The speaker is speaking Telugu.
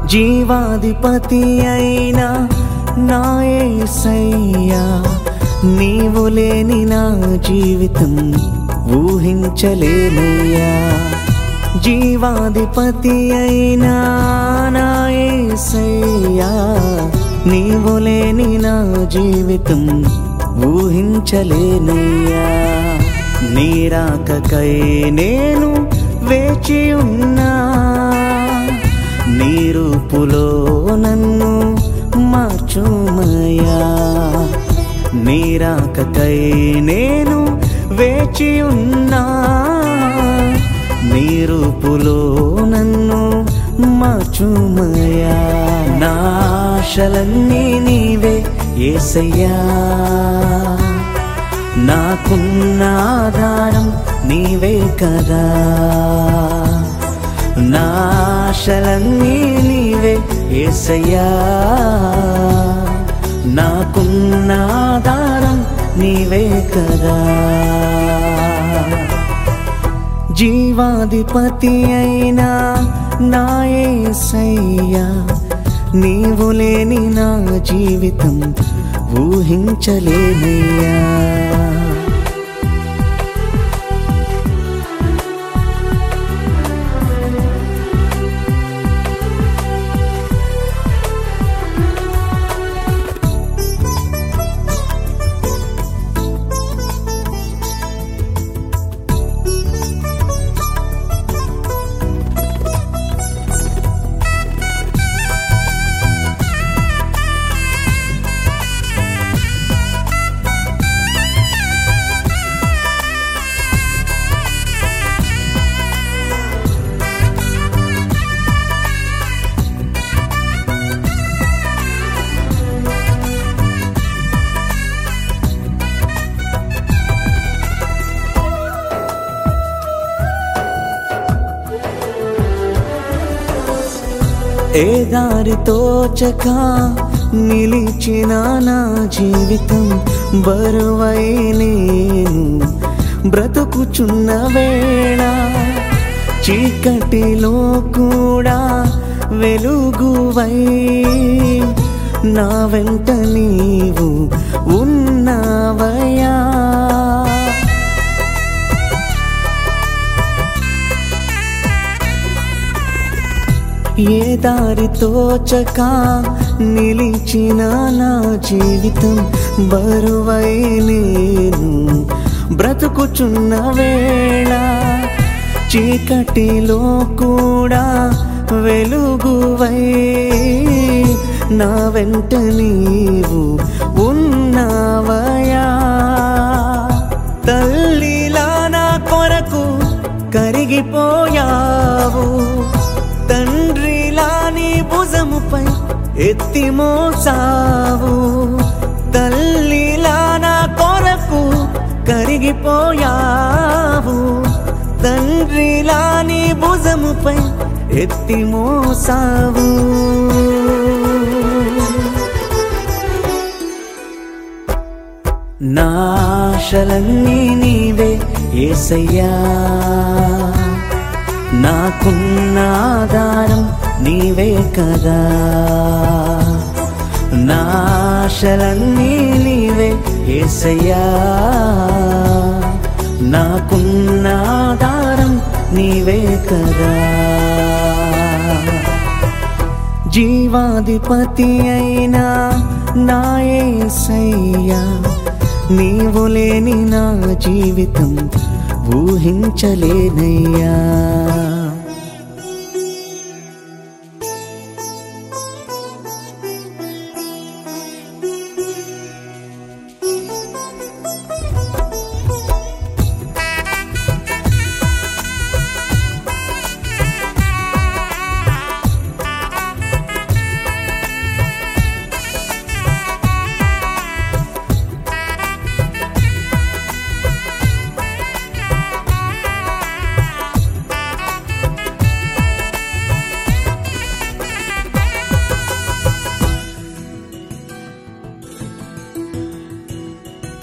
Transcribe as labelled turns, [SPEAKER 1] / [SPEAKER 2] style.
[SPEAKER 1] జీవాధిపతి అయినా నాయసయ్యా నీవు లేని నా జీవితం ఊహించలేనయ్యా జీవాధిపతి అయినా నాయసయ్యా నీవు లేని నా జీవితం ఊహించలేనయ్యా నీరాకకై నేను వేచి ఉన్నా నీ రూపులో నన్ను మార్చుమయా నీరాకకై నేను వేచి ఉన్నా నీ రూపులో నన్ను మార్చుమయా నాశలన్నీ నీవే ఏసయ్యా నాకున్న ఆధారం నీవే కదా నాశలన్నీ నీవే ఏసయ్యా నాకున్న ఆధారం నీవే కదా జీవాధిపతి అయినా నాయసయ్యా నీవు లేని నా జీవితం ఊహించలేనయ్యా ఏ దారి తోచక నిలిచిన నా జీవితం బరువై నేను బ్రతుకుచున్న వేళ చీకటిలో కూడా వెలుగువై నా వెంట నీవు ఉన్నావయ్యా ఏ దారి తోచక నిలిచిన నా జీవితం బరువై నేను బ్రతుకుచున్న వేళ చీకటిలో కూడా వెలుగువై నా వెంట నీవు ఉన్నావయా తల్లిలా నా కొరకు కరిగిపోయావు తండ్రిలా నీ భుజముపై ఎత్తి మోసావు తల్లిలా నా కొరకు కరిగిపోయావు తండ్రిలా నీ భుజముపై ఎత్తి మోసావు నాశలన్నీ నీవే ఏసయ్యా నాకున్న ఆధారం నీవే కదా నాశలన్నీ నీవే ఏసయ్యా నాకున్న ఆధారం నీవే కదా జీవాధిపతి అయినా నాయసయ్యా నీవు లేని నా జీవితం ఊహించలేనయ్యా